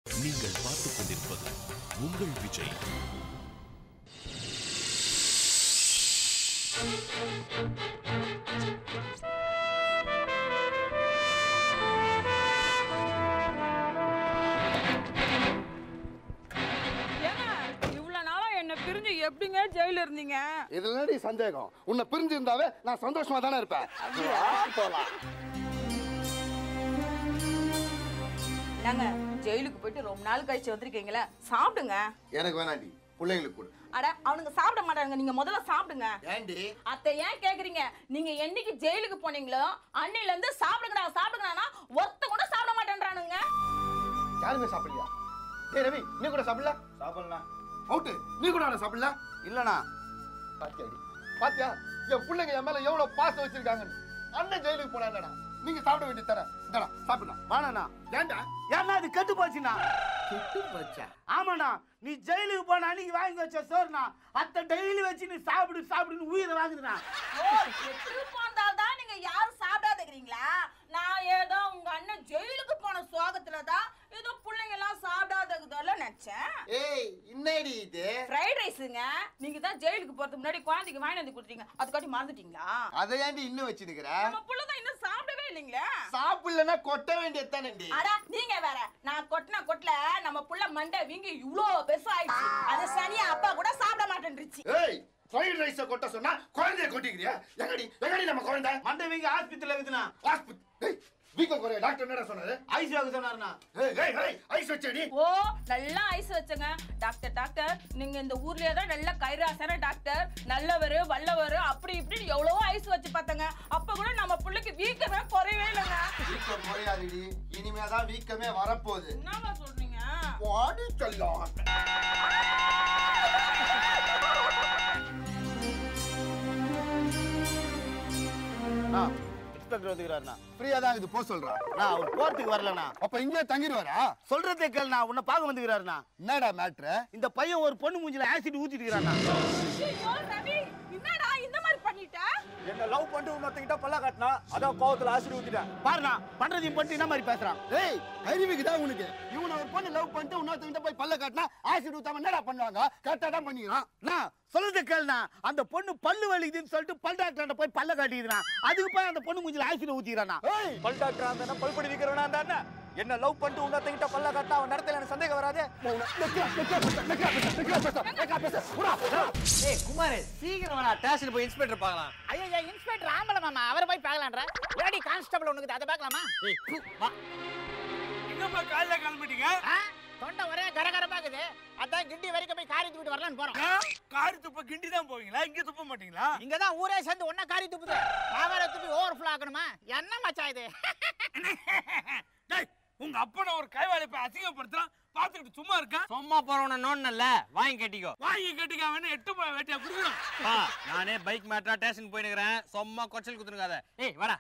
நீங்கள் பார்த்துக் கொண்டிருப்பது உங்கள் விஜய் ஏங்க இவ்வளவு நாளா என்ன பிரிஞ்சு எப்படிங்க ஜெயில இருந்தீங்க இதுல என்னடி சந்தேகம் உன்னை பிரிஞ்சிருந்தாவே நான் சந்தோஷமா தானே இருப்பேன் வா, போலாம் நாங்க ஜெயிலுக்கு போயிட்டு ரொம்ப நாள் கழிச்சு வந்திருக்கீங்களே சாப்பிடுங்க எனக்கு வேணாண்டி பிள்ளைங்களுக்கு கொடு அட அவனுங்க சாப்பிட மாட்டாங்க நீங்க முதல்ல சாப்பிடுங்க ஏண்டி அத்தை ஏன் கேக்குறீங்க நீங்க என்னைக்கு ஜெயிலுக்கு போனீங்களோ அன்னையில இருந்து சாப்பிடுங்கடா சாப்பிடுங்கடா ஒத்த கூட சாப்பிட மாட்டேன்றானுங்க யாருமே சாப்பிடலையா டேய் ரவி நீ கூட சாப்பிடல சாப்பிடலாம் அவுட்டு நீ கூட ஆனா சாப்பிடல இல்லண்ணா பாத்தியாடி பாத்தியா என் பிள்ளைங்க என் மேல எவ்வளவு பாசம் வச்சிருக்காங்க அண்ணன் ஜெயிலுக்கு போனா நீங்க சாப்பிட வேண்டியது தரேன் இந்தடா சாப்பிடலாம் வேணாண்ணா ஏன்டா ஏன்னா அது கெட்டு போச்சுண்ணா கெட்டு போச்சா ஆமாண்ணா நீ ஜெயிலுக்கு போன அன்னைக்கு வாங்கி வச்ச சோறுண்ணா அத்தை டெய்லி வச்சு நீ சாப்பிடு சாப்பிடுன்னு உயிரை வாங்குதுண்ணா ஓ எட்டு போந்தால் தான் நீங்க யாரும் சாப்பிடாதுக்கிறீங்களா நான் ஏதோ உங்க அண்ணன் ஜெயிலுக்கு போன சோகத்துல தான் ஏதோ பிள்ளைங்க எல்லாம் சாப்பிடாததுல நினைச்சேன் ஏய் என்னடி இது ஃப்ரைட் ரைஸுங்க நீங்க தான் ஜெயிலுக்கு போறதுக்கு முன்னாடி குழந்தைக்கு வாங்கி வந்து கொடுத்தீங்க அதுக்காட்டி மறந்துட்டீங்களா அதை ஏண்டி இன்னும் வச்சிருக்கிற நம்ம புள்ள தான் இன்னும் சாப்பிடவே இல்லைங்களே சாப்பிடலன்னா கொட்ட வேண்டியது தானேண்டி அட நீங்க வேற நான் கொட்டின கொட்ல நம்ம புள்ள மண்டை வீங்கி இவ்ளோ பெருசா ஆயிடுச்சு அது சனியா அப்பா கூட சாப்பிட மாட்டேன்ருச்சு ஏய் ஃப்ரைட் ரைஸ கொட்ட சொன்னா குழந்தைய கொட்டிக்கிறியா எங்கடி எங்கடி நம்ம குழந்தை மண்டை வீங்க ஆஸ்பத்திரியில் இருக்குதுண்ணா ஹாஸ்பிட்டல் ஏய் வீக்கம் குறைய டாக்டர் என்னடா சொன்னாரு ஐஸ் வாங்க சொன்னாருண்ணா ஏய் ஏய் ஏய் ஐஸ் வச்சடி ஓ நல்லா ஐஸ் வச்சங்க டாக்டர் டாக்டர் நீங்க இந்த ஊர்லயே தான் நல்ல கைராசான டாக்டர் நல்லவர் வல்லவர் அப்படி இப்படின்னு எவ்வளவோ ஐஸ் வச்சு பார்த்தங்க அப்ப கூட நம்ம புள்ளைக்கு வீக்கமே குறையவே இல்லைங்க வீக்கம் குறையாதுடி இனிமே தான் வீக்கமே வரப்போகுது என்னங்க சொல்றீங்க வாடி செல்லம் அண்ணா இன்ஸ்பெக்டர் வந்துக்கிறாருண்ணா ஃப்ரீயா தான் இது போ சொல்றா நான் அவர் போறதுக்கு வரலண்ணா அப்ப இங்கே தங்கிடுவாரா சொல்றதே கேளுண்ணா உன்னை பார்க்க வந்துக்கிறாருண்ணா என்னடா மேட்ரு இந்த பையன் ஒரு பொண்ணு மூஞ்சில ஆசிட் ஊத்திட்டு இருக்கிறாண்ணா ஐயோ ரவி என்னடா இந்த மாதிரி பண்ணிட்ட என்ன லவ் பண்ணிட்டு இன்னொருத்தங்கிட்ட பல்ல காட்டினா அதான் கோவத்துல ஆசிரி ஊத்திட்டேன் பாருண்ணா பண்றதையும் பண்ணிட்டு என்ன மாதிரி பேசுறான் ஏய் அறிவுக்கு தான் உனக்கு இவனை ஒரு பொண்ணு லவ் பண்ணிட்டு இன்னொருத்தங்கிட்ட போய் பல்ல காட்டினா ஆசிட் ஊத்தாம என்னடா பண்ணுவாங்க கரெக்டா தான் பண்ணிக்கிறான் நான் சொல்றது கேளுண்ணா அந்த பொண்ணு பல்லு வலிக்குதுன்னு சொல்லிட்டு பல் டாக்டர் போய் பல்ல காட்டிக்கிறான் அதுக்கு போய் அந்த பொண்ணு மூஞ்சில ஆசிட் ஊத்திக்கிறானா ஏய் பல் டாக்டர் அந்த பல் படி விக்கிறவனா அந்த என்ன லவ் பண்ணிட்டு இன்னொருத்தங்கிட்ட பல்ல காட்டினா அவன் நடத்தல எனக்கு சந்தேகம் வராதே ஏய் குமார் சீக்கிரம் வாடா ஸ்டேஷன் போய் இன்ஸ்பெக்டர் பார்க்கலாம் ஐயா இன்ஸ்பெக்டர் ஆம்பளை மாமா அவரை போய் பார்க்கலான்ற லேடி கான்ஸ்டபிள் உனக்கு அதை பார்க்கலாமா ஏய் பு, வா எங்கப்பா காலைல கிளம்பிட்டீங்க ஆ? தொண்டை ஒரே கரகரப்பாக்குது அதான் கிண்டி வரைக்கும் போய் காரி தூக்கிட்டு வரலான்னு போறோம் காரி துப்ப கிண்டி தான் போவீங்களா இங்க துப்ப மாட்டீங்களா இங்க தான் ஊரே சேர்ந்து ஒண்ணா காரி துப்புது நான் வேற துப்பி ஓவர் ஃப்ளோ ஆக்கணுமா என்ன மச்சான் இது டேய் உங்க அப்பனை ஒரு கைவாளி போய் அசிங்கப்படுத்துறான் பாத்துக்கிட்டு சும்மா இருக்கான் சும்மா போறவன நோன்னல்ல வாங்கி கட்டிக்கோ வாங்கி கட்டிக்க வேணும் எட்டு போய் வேட்டியா குடுக்குறான் பா நானே பைக் மேட்டா ஸ்டேஷன் போயினுக்கிறேன் சும்மா கொச்சல் குத்துருக்காத ஏய் வாடா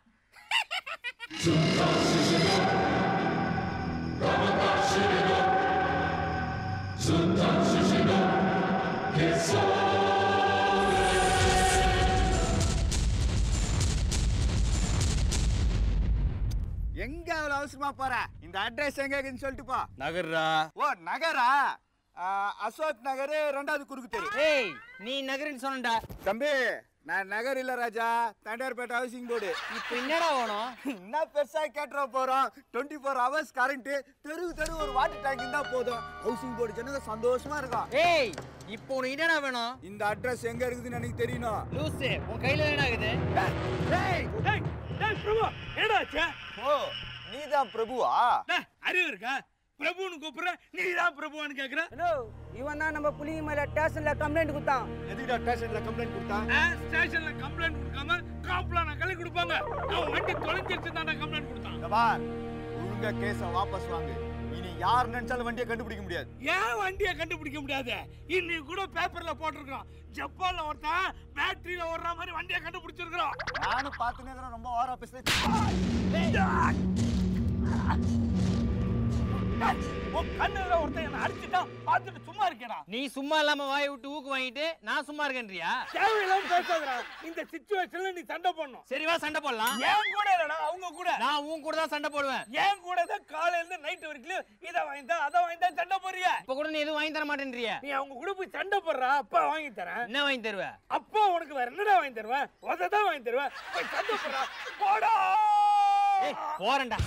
எங்க அவ்வளவு அவசரமா போற இந்த அட்ரஸ் எங்க இருக்குன்னு சொல்லிட்டு போ நகர்றா ஓ நகரா ஆ, அசோக் நகர் ரெண்டாவது குறுக்கு தெரு ஏய் நீ நகருன்னு சொன்னடா தம்பி நான் நகர் இல்ல ராஜா தண்டையார்பேட்டை ஹவுசிங் போர்டு இப்போ என்னடா வேணும் என்ன பெருசா கேட்டுற போறோம் டுவெண்ட்டி ஃபோர் ஹவர்ஸ் கரண்ட் தெரு தெரு ஒரு வாட்டர் டேங்க் இருந்தா போதும் ஹவுசிங் போர்டு ஜனங்க சந்தோஷமா இருக்கும் ஏய் இப்போ உனக்கு என்னடா வேணும் இந்த அட்ரஸ் எங்க இருக்குதுன்னு எனக்கு தெரியணும் லூசு உன் கையில என்ன ஆகுது டேய் டேய் டேய் பிரபு என்னடா ஆச்சு ஓ நீதான் பிரபுவா டேய் அறிவு இருக்கா பிரபுன்னு கூப்பிடுற நீ தான் பிரபுவான்னு கேக்குற ஹலோ இவன் தான் நம்ம புலிங்க மேல ஸ்டேஷன்ல கம்ப்ளைண்ட் கொடுத்தான் எதுக்குடா ஸ்டேஷன்ல கம்ப்ளைண்ட் கொடுத்தான் ஆ, ஸ்டேஷன்ல கம்ப்ளைண்ட் கொடுக்காம காப்லான கழி கொடுப்பாங்க அவன் வண்டி தொலைஞ்சிருச்சு தான் கம்ப்ளைண்ட் கொடுத்தான் இந்த பார் ஒழுங்கா கேஸ வாபஸ் வாங்கு இனி யார் நினைச்சாலும் வண்டியை கண்டுபிடிக்க முடியாது ஏன் வண்டியை கண்டுபிடிக்க முடியாது இன்னைக்கு கூட பேப்பர்ல போட்டிருக்கான் ஜப்பான்ல ஒருத்தன் பேட்டரியில ஓடுற மாதிரி வண்டியை கண்டுபிடிச்சிருக்கான் நானும் பார்த்துனே இருக்கிறேன் ரொம்ப ஓவரா பேசுறேன் டேய், உன் கண்ணுல ஒருத்தன் என்ன அடிச்சுட்டான் பார்த்துட்டு சும்மா இருக்கேடா நீ சும்மா இல்லாம வாயை விட்டு ஊக்கு வாங்கிட்டு நான் சும்மா இருக்கேன்றியா தேவையில்லாம பேசாதடா இந்த சிச்சுவேஷன்ல நீ சண்டை போடணும் சரி வா சண்டை போடலாம் ஏன் கூட இல்லடா அவங்க கூட நான் உன் கூட தான் சண்டை போடுவேன் ஏன் கூட தான் காலையில இருந்து நைட் வரைக்கும் இதை வாங்கிட்டா அதை வாங்கிட்டா சண்டை போடுறிய இப்ப கூட நீ எதுவும் வாங்கி தர மாட்டேன்றியா நீ அவங்க கூட போய் சண்டை போடுறா அப்பா வாங்கி தரேன் என்ன வாங்கி தருவ அப்பா உனக்கு வேற என்னடா வாங்கி தருவேன் உத தான் வாங்கி தருவேன் போய் சண்டை போடுறா போடா ஏய் போறேன்டா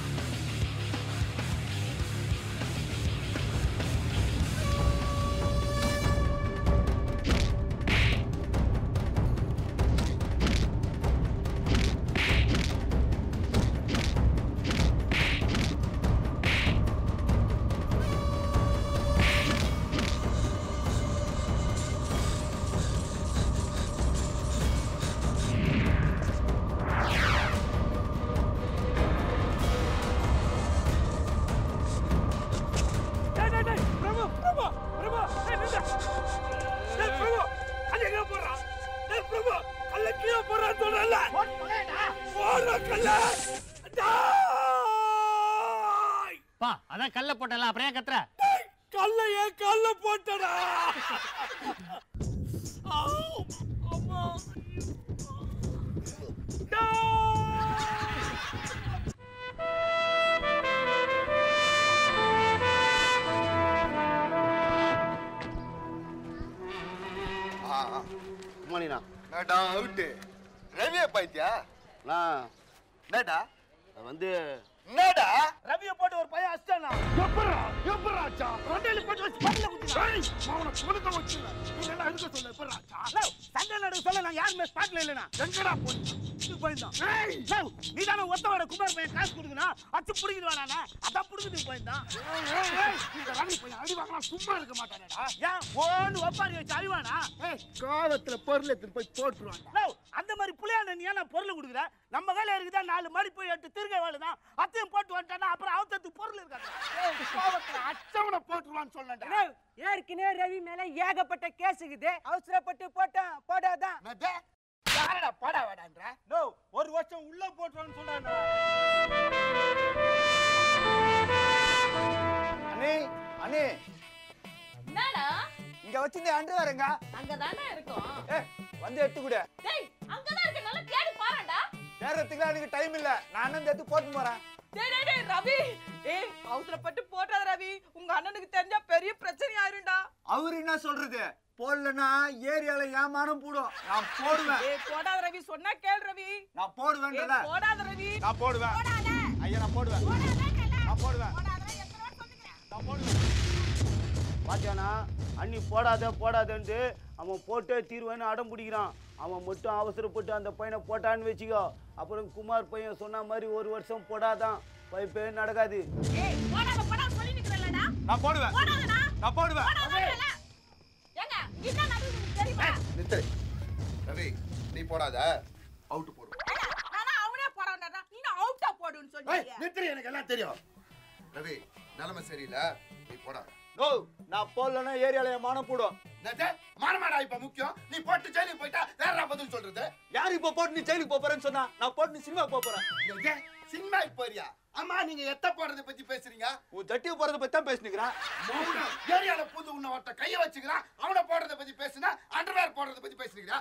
டேய் டேய் டேய் பிரபு பிரபு பிரபு டேய் நில்லு டேய் பிரபு கல்ல எங்க போறா டேய் பிரபு கல்ல கீழ போறா சொல்றல போறா கல்ல டேய் பா அதான் கல்ல போட்டல அப்புறம் ஏன் கத்துற டேய், கல்ல ஏன் கல்ல போட்டடா ஆவ், அம்மா டேய் ஆ மணிண்ணா என்னடா அவுட்டு ரவியை பாத்தியா நான் என்னடா அது வந்து என்னடா ரவிய போட்டு ஒரு பையன் அடிச்சானா எப்பறா எப்பறா அச்சா கொண்டையில போட்டு வச்சு பல்ல குத்தினா ஏய் அவன கொளுத்த வச்சு நீ என்ன அழுக்க சொல்ல எப்பறா அச்சா லவ் சண்டை நடு சொல்ல நான் யாருமே ஸ்பாட்ல இல்லனா எங்கடா போய் இது போய்தான் ஏய் லவ் நீ தான ஒத்தவட குமார் பையன் காசு கொடுக்கனா அச்சு புடிக்குது வாடானே அத புடிக்குது போய்தான் ஏய் ஏய் இந்த ரவி பையன் அடி வாங்கலாம் சும்மா இருக்க மாட்டானேடா ஏன் ஓன்னு ஒப்பாரி வச்சு அழிவானா ஏய் காலத்துல பொருள் எடுத்துட்டு போய் போட்டுருவாங்க லவ் அந்த மாதிரி புளியான நீ ஏன் பொருள் கொடுக்குற நம்ம கையில இருக்குதா நாலு மாடி போய் எட்டு திருகை வாழுதான் அத்தையும் போட்டு வந்துட்டானா அப்புறம் அவத்தத்துக்கு பொருள் இருக்காது கோவத்துல அச்சவனை போட்டுருவான்னு சொல்லண்டா ஏற்கனவே ரவி மேல ஏகப்பட்ட கேஸ் இருக்குது அவசரப்பட்டு போட்டான் போடாதான் யாரடா பாடா வேடான்ற நோ ஒரு வருஷம் உள்ள போட்டுருவான்னு சொல்றாங்க அண்ணே அண்ணே என்னடா இங்க வச்சிருந்த அண்டு வரங்க அங்கதானே இருக்கும் ஏ வந்து எடுத்து கூட டேய் அங்கதான் இருக்க நல்லா தேடி பாருடா நேரத்துக்குலாம் எனக்கு டைம் இல்ல நான் அண்ணன் எடுத்து போட்டு போறேன் டேய் டேய் டேய் ரவி ஏய் அவசரப்பட்டு போட்டாத ரவி உங்க அண்ணனுக்கு தெரிஞ்சா பெரிய பிரச்சனை ஆயிரும்டா அவரு என்ன சொல்றது போடலன்னா ஏரியால ஏமானம் போடும் நான் போடுவேன் ஏய் போடாத ரவி சொன்னா கேள் ரவி நான் ஏய் போடுவேன்றல போடாத ரவி நான் போடுவேன் ஐயா நான் போடுவேன் நான் போடுவேன் நான் போடுவேன் பாத்தியானா அண்ணி போடாத போடாதன்ட்டு அவன் போட்டே தீர்வேன்னு அடம் பிடிக்கிறான் அவன் மட்டும் அவசரப்பட்டு அந்த பையனை போட்டான்னு வச்சுக்கோ அப்புறம் குமார் பையன் சொன்ன மாதிரி ஒரு வருஷம் போடாதான் பைப்பே நடக்காது ஏய் போடாத போடாத சொல்லி நிக்கிறலடா நான் போடுவேன் போடாதடா நான் போடுவேன் போடாதடா ஏங்க இதான் நடுவுல உங்களுக்கு தெரியுமா நித்திரை ரவி நீ போடாத அவுட்டு போடு ஏங்க, நானா அவனே போறான்டா நீ அவுட்டா போடுன்னு ஏய், சொல்றீங்க நித்திரை எனக்கு எல்லாம் தெரியும் ரவி நிலைமை சரியில்லை நீ போடாத நோ நான் போடலன்னா ஏரியால ஏமானம் போடும் என்னது? மானமாடா இப்ப முக்கியம் நீ போட்டு ஜெயிலுக்கு போயிட்டா வேற பதில் சொல்றது யார் இப்ப போட்டு நீ ஜெயிலுக்கு போப் போறேன்னு சொன்னா நான் போட்டு நீ சினிமா போப் போறேன் எங்க? சினிமாக்கு போறியா ஆமா நீங்க எத்த போறத பத்தி பேசுறீங்க உன் ஜட்டியை போறத பத்தி தான் பேசினுக்கிறேன் மௌனம். ஏரியால புது உன்னை ஒருத்த கைய வச்சுக்கிறான் அவனை போடுறத பத்தி பேசுனா அண்டர்வேர் போடுறத பத்தி பேசுறீங்களா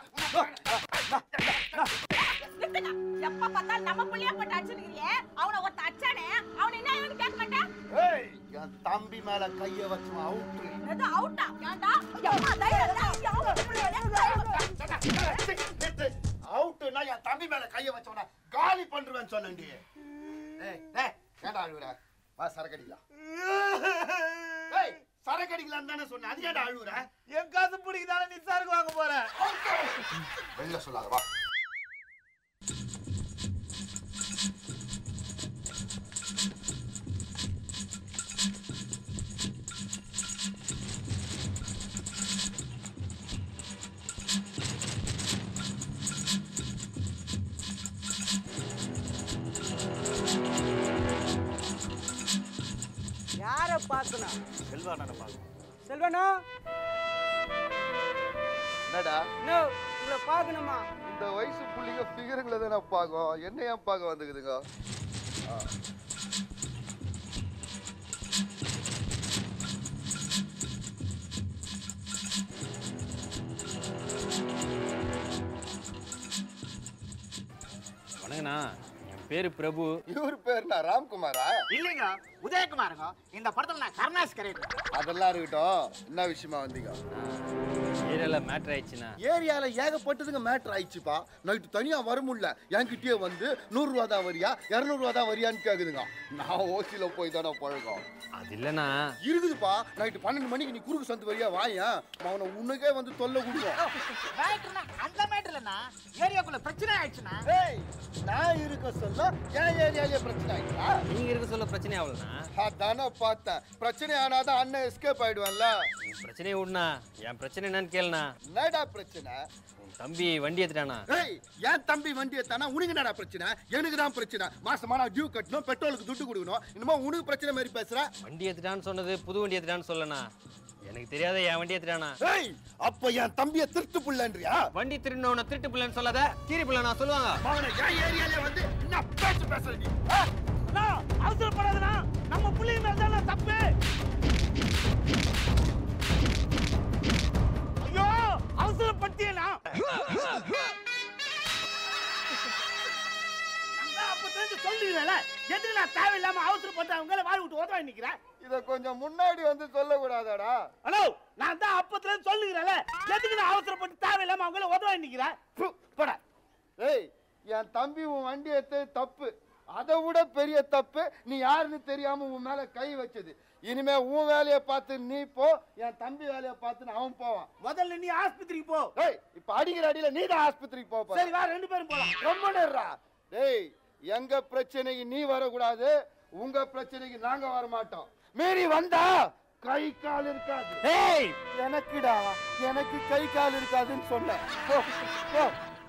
நிறுத்துங்க. எப்ப பார்த்தாலும் நம்ம புள்ளைய போட்டு அடிச்சிருக்கிறியே அவனை ஒருத்த அச்சானே அவனை என்ன ஏன்னு கேட்க மாட்டேன் ஏய் என் தம்பி மேல கைய வச்சு அவுட்டு எது அவுட்டா ஏன்டா எம்மா தைரியம் இருந்தா இங்க அவுட் பண்ணுவேன் அவுட்டுனா என் தம்பி மேல கைய வச்சவன காலி பண்றேன்னு சொன்னேன்டி ஏய் ஏய் ஏன்டா அழுவுற வா சரக்கு அடிக்கலாம் ஏய் சரக்கு அடிக்கலாம் தானே சொன்னேன் அது ஏன்டா அழுவுற என் காசு பிடிக்குதால நீ சரக்கு வாங்க போற வெளில சொல்லாத வா யார பார்க்கணும் செல்வா நான் பாக்கணும் செல்வனா என்னடா நோ உங்களை பார்க்கணுமா இந்த வயசு புள்ளிங்க ஃபிகருங்களை தானே பார்க்கும் என்ன ஏன் பார்க்க வந்துக்குதுங்க ஆ. இல்லண்ணா என் பேரு பிரபு இவர் பேர் நான் ராம்குமாரா இல்லைங்க உதயகுமாருங்க இந்த படத்துல நான் கருணாஸ் கரையேன் அதெல்லாம் இருக்கட்டும் என்ன விஷயமா வந்தீங்க ஏரியால மேட்ரு ஆயிடுச்சுண்ணா ஏரியால ஏகப்பட்டதுங்க மேட்டர் ஆயிடுச்சுப்பா நைட்டு தனியா வர முடியல என்கிட்டயே வந்து நூறு ரூபா தான் வரியா இருநூறு ரூபா தான் வரியான்னு கேக்குதுங்க நான் ஓசியில போய் தானே பழக்கம் அது இல்லண்ணா இருக்குதுப்பா நைட்டு பன்னெண்டு மணிக்கு நீ குறுக்கு சந்து வரியா வாயா அவனை உனக்கே வந்து தொல்லை கொடுக்கும் மேட்ருனா அந்த மேட்ருலண்ணா ஏரியாக்குள்ள பிரச்சனை ஆயிடுச்சுண்ணா ஏய் நான் இருக்க சொல்ல என் ஏரியாலே பிரச்சனை ஆயிடுச்சா நீங்க இருக்க சொல்ல பிரச்சனை ஆகலண்ணா அதானே பார்த்தேன் பிரச்சனை ஆனாதான் அண்ணன் எஸ்கேப் ஆயிடுவான்ல பிரச்சனையை விடுண்ணா என் பிரச்சனை என்னன்னு கேளுண்ணா என்னடா பிரச்சனை உன் தம்பி வண்டி எடுத்துட்டானா ஏய் என் தம்பி வண்டியை தானே உனக்கு என்னடா பிரச்சனை எனக்கு தான் பிரச்சனை மாசமா நான் டியூ கட்டணும் பெட்ரோலுக்கு துட்டு கொடுக்கணும் இன்னுமா உனக்கு பிரச்சனை மாதிரி பேசுற வண்டி எடுத்துட்டான்னு சொன்னது புது வண்டி எடுத்துட்டான்னு சொல்லண்ணா எனக்கு தெரியாத என் வண்டி எடுத்துட்டானா ஏய் அப்ப என் தம்பிய திருட்டு புள்ளன்றியா வண்டி திருடினவன திருட்டு பிள்ளைன்னு சொல்லாத கீரி பிள்ளை நான் சொல்லுவாங்க அவனை என் ஏரியாலே வந்து என்ன பேச்சு பேசுற நீ அண்ணா, அவசரப்படாதண்ணா நம்ம புள்ளைங்க மேல தானே தப்பு ஐயோ அவசரப்பட்டியண்ணா அப்ப சொல்லுகிறேன்ல எதுக்கு நான் தேவையில்லாம அவசரப்பட்டு அவங்க வாரி விட்டு ஓதவா நிக்கிறேன் இத கொஞ்சம் முன்னாடி வந்து சொல்ல கூடாதாடா ஹலோ நான் தான் அப்பத்துல இருந்து சொல்லுகிறேன்ல எதுக்கு நான் அவசரப்பட்டு தேவையில்லாம அவங்கள உதவ நிக்கிறேன் போட ஏய் என் தம்பி உன் வண்டி எடுத்து தப்பு அதை விட பெரிய தப்பு நீ யாருன்னு தெரியாம உன் மேல கை வச்சது இனிமே உன் வேலையை பார்த்து நீ போ என் தம்பி வேலையை பார்த்து அவன் போவான் முதல்ல நீ ஆஸ்பத்திரிக்கு போ ஏய் இப்ப அடிக்கிற அடியில நீ தான் ஆஸ்பத்திரிக்கு போக போற. சரி வா ரெண்டு பேரும் போலாம் ரொம்ப நேரா டேய் எங்க பிரச்சனைக்கு நீ வரக்கூடாது உங்க பிரச்சனைக்கு நாங்க வர மாட்டோம் மீறி வந்தா கை கால் இருக்காது ஏய் எனக்குடா எனக்கு கை கால் இருக்காதுன்னு சொன்னேன் போ, போ.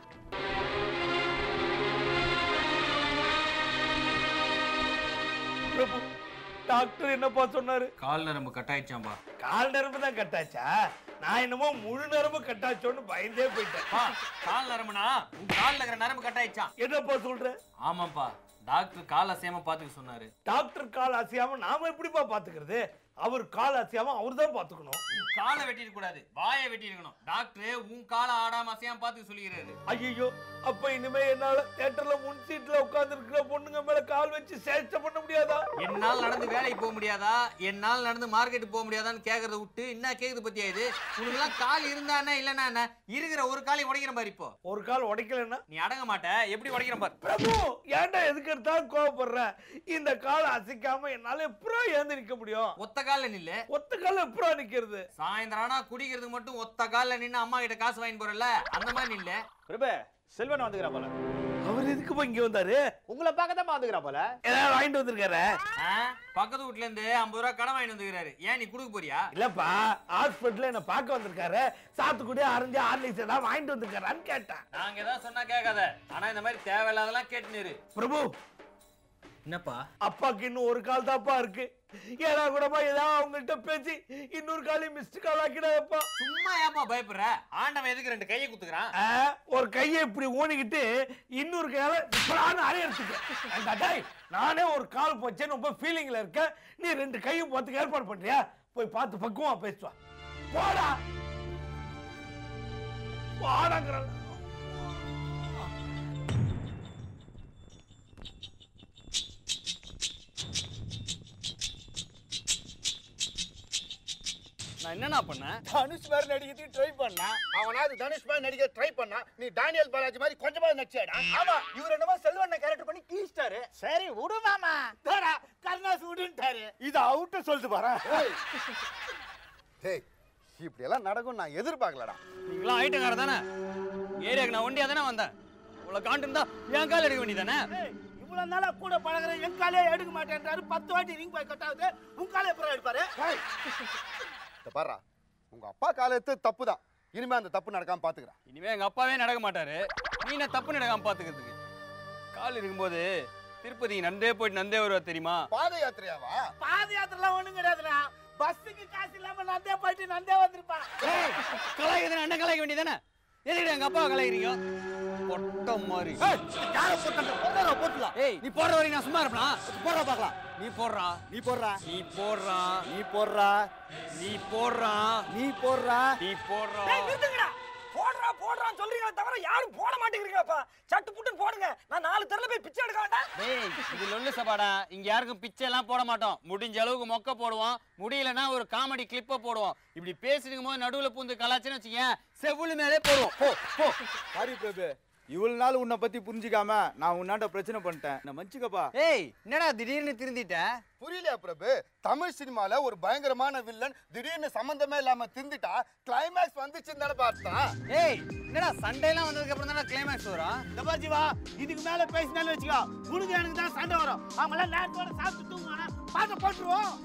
பிரபு டாக்டர் என்னப்பா சொன்னாரு கால் நரம்பு கட்டாயிடுச்சாம்பா கால் நரம்பு தான் கட்டாச்சா நான் என்னமோ முழு நரம்பு கட்டாச்சோன்னு பயந்தே போயிட்டேன் கால் நரம்புனா உன் கால்ல இருக்கிற நரம்பு கட்டாயிடுச்சான் என்னப்பா சொல்ற ஆமாப்பா டாக்டர் கால் அசையாம பாத்துக்க சொன்னாரு டாக்டர் கால் அசையாம நாம எப்படிப்பா பாத்துக்கிறது அவர் கால் அசையாம அவர் தான் பாத்துக்கணும் உன் காலை வெட்டிட கூடாது வாயை வெட்டி இருக்கணும் டாக்டர் உன் காலை ஆடாம அசையாம பாத்துக்க சொல்லிக்கிறாரு ஐயோ அப்ப இனிமே என்னால தியேட்டர்ல முன் சீட்ல உட்கார்ந்து இருக்கிற பொண்ணுங்க மேல கால் வச்சு சேஷ்டை பண்ண முடியாதா என்னால் நடந்து வேலைக்கு போக முடியாதா என்னால் நடந்து மார்க்கெட்டுக்கு போக முடியாதான்னு கேக்குறத விட்டு என்ன கேக்குது பத்தியா இது உனக்குலாம் கால் இருந்தா என்ன இல்லைன்னா என்ன இருக்கிற ஒரு காலை உடைக்கிற மாதிரி இப்போ ஒரு கால் உடைக்கலன்னா நீ அடங்க மாட்ட எப்படி உடைக்கிற பாரு பிரபு ஏன்டா எதுக்கு எடுத்தாலும் கோவப்படுற இந்த காலை அசைக்காம என்னால எப்படா ஏந்து நிக்க முடியும் ஒத்த கால்ல நில்லு ஒத்த கால எப்படா நிக்கிறது சாயந்தரம் ஆனா குடிக்கிறதுக்கு மட்டும் ஒத்த கால்ல நின்னு அம்மா கிட்ட காசு வாங்கி போறல அந்த மாதிரி நில்லு பிரபு செல்வன் வந்துக்கிறா போல அவர் எதுக்குப்பா இங்க வந்தாரு உங்களை பார்க்க தான் வந்துக்கிறா போல ஏதாவது வாங்கிட்டு வந்திருக்காரு ஆ? பக்கத்து வீட்ல இருந்து ஐம்பது ரூபா கடன் வாங்கிட்டு வந்துக்கிறாரு ஏன் நீ கொடுக்க போறியா இல்லப்பா ஹாஸ்பிட்டல்ல என்ன பார்க்க வந்திருக்காரு சாத்துக்குடி அரைஞ்சு ஆர்லிக்ஸ் ஏதாவது வாங்கிட்டு வந்திருக்காரான்னு கேட்டேன் நாங்க ஏதாவது சொன்னா கேட்காத ஆனா இந்த மாதிரி தேவையில்லாதெல்லாம் கேட்டுனிரு பிரபு என்னப்பா அப்பாக்கு இன்னும் ஒரு கால் தாப்பா இருக்கு ஏன்னா கூடப்பா ஏதாவது அவங்கள்ட்ட பேசி இன்னொரு காலையும் மிஸ்டு கால் ஆக்கிடாதப்பா சும்மா ஏப்பா பயப்படுற ஆண்டவன் எதுக்கு ரெண்டு கையை குத்துக்கிறான் ஆ, ஒரு கையை இப்படி ஊனிக்கிட்டு இன்னொரு கையால இப்படான்னு அரையறதுக்கு நானே ஒரு கால் போச்சேன்னு ரொம்ப ஃபீலிங்ல இருக்கேன் நீ ரெண்டு கையும் பார்த்துக்கு ஏற்பாடு பண்றியா போய் பார்த்து பக்குவமா பேசுவா போடா போடாங்கிறான் நான் என்னண்ணா பண்ணேன் தனுஷ் மாதிரி நடிக்கிறதுக்கு ட்ரை பண்ணா அவனாவது தனுஷ் மாதிரி நடிக்க ட்ரை பண்ணா நீ டானியல் பாலாஜி மாதிரி கொஞ்சமாவது நடிச்சாடா ஆமா இவர் என்னமோ செல்வண்ண கேரக்டர் பண்ணி கீழ்ஸ்டாரு சரி விடு மாமா தேடா கருணாஸ் விடுன்ட்டாரு இது அவுட்ட சொல்லிட்டு பாரு டேய் இப்படி எல்லாம் நடக்கும் நான் எதிர்பார்க்கலடா நீங்களாம் ஐட்டக்கார தானே ஏரியாக்கு நான் ஒண்டியா தானே வந்தேன் இவ்வளவு காண்டு இருந்தா என் கால் எடுக்க வேண்டியதானே இவ்வளவு நாளா கூட பழகுற என் காலே எடுக்க மாட்டேன்றாரு பத்து வாட்டி ரிங் போய் கட்டாவது உன் காலே எப்பறம் எடுப்பாரு டேய், இத பாருடா உங்க அப்பா காலத்து தப்பு தான் இனிமே அந்த தப்பு நடக்காம பாத்துக்கிறேன் இனிமே எங்க அப்பாவே நடக்க மாட்டாரு நீ என்ன தப்பு நடக்காம பாத்துக்கிறதுக்கு கால் இருக்கும்போது திருப்பதி நந்தே போயிட்டு நந்தே வருவா தெரியுமா பாத யாத்திரையாவா பாத யாத்திரெல்லாம் ஒண்ணும் கிடையாதுண்ணா பஸ்ஸுக்கு காசு இல்லாம நந்தே போயிட்டு நந்தே வந்திருப்பான் கலாய்க்கு அண்ணன் கலாய்க்க வேண்டியதானே எதுக்கு எங்க அப்பா கலாய்க்கிறீங்க பொட்ட மாதிரி யார போட்டா போடுறா போட்டுலாம் ஏய் நீ போடுற வரைக்கும் நான் சும்மா இருப்பலாம் போடுறா பார்க்கலாம் நீ போடுறா நீ போடுறா நீ போடுறா நீ போடுறா நீ போடுறா நீ போடுறா நீ போடுறா நிறுத்துங்கடா போடுறா போடுறான்னு சொல்றீங்களே தவிர யாரும் போட மாட்டேங்கிறீங்கப்பா சட்டு புட்டுன்னு போடுங்க நான் நாலு தெருல போய் பிச்சை எடுக்க வேண்டாம் டேய் இது லொல்லு சபாடா இங்க யாருக்கும் பிச்சை எல்லாம் போட மாட்டோம் முடிஞ்ச அளவுக்கு மொக்க போடுவோம் முடியலன்னா ஒரு காமெடி கிளிப்ப போடுவோம் இப்படி பேசிருக்கும் போது நடுவுல பூந்து கலாச்சுன்னு வச்சுக்கேன் செவுளு மேலே போடுவோம் போ போ சாரி பிரபு இவ்வளவு நாள் உன்னை பத்தி புரிஞ்சுக்காம நான் உன்னாண்ட பிரச்சனை பண்ணிட்டேன் நான் மன்னிச்சுக்கப்பா ஏய் என்னடா திடீர்னு திருந்திட்ட புரியலையா பிரபு தமிழ் சினிமால ஒரு பயங்கரமான வில்லன் திடீர்னு சம்பந்தமே இல்லாம திந்துட்டா கிளைமேக்ஸ் வந்துச்சுன்னு தானே பார்த்தா ஏய் என்னடா சண்டைலாம் வந்ததுக்கு அப்புறம் தானே கிளைமேக்ஸ் வரும் இந்த பாரு ஜீவா இதுக்கு மேல பேசினாலும் வச்சுக்கோ உனக்கு எனக்கு தான் சண்டை வரும் அவங்க எல்லாம் நேரத்தோட சாப்பிட்டு தூங்குவானா பாக்க போட்டுருவோம்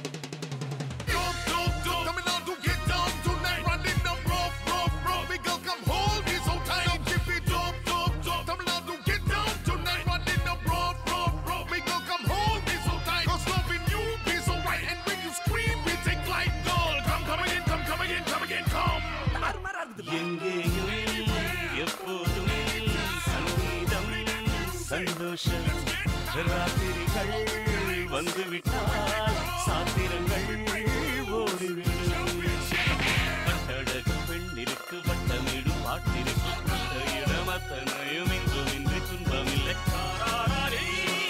Tamil get down tonight, running the rough, rough, rough. Big girl, come hold me so tight. Keep it up, up, up. Tamil Nadu, get down tonight, running the rough, rough, rough. Big girl, come hold me so tight. Cause loving you be so right. And when you scream, we take flight, girl. Come, come again, come, come again, come again, come. எங்கேயும் எப்போதும் சங்கீதம் சந்தோஷம் ராத்திரிகள் வந்துவிட்டால் சாத்திரங்கள் ஓடிவிடும் கட்டழகு பெண்ணிற்கு வட்டமிடும் பாட்டிற்கு பட்ட இடம் அத்தனையும் இன்றும் இன்றி துன்பமில்லை தாராரே.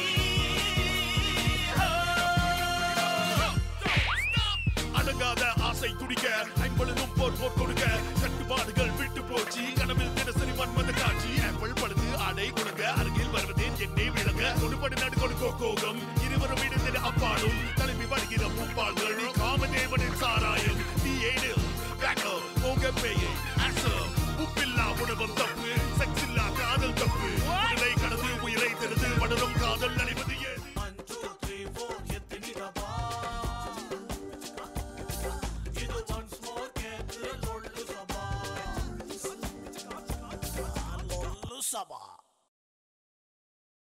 அடங்காத ஆசை துடிக்க ஐம்பொழுதும் போர் போர் கொடுக்க கட்டுப்பாடுகள் விட்டு போச்சு கனவில் தினசரி மன்மத காட்சி ஆப்பிள் பழுது ஆடை கொடுங்க அருகில் வருவதேன் என்னை விளங்க கொடுபடி நடு கொடுக்கோ கோகம் இருவர்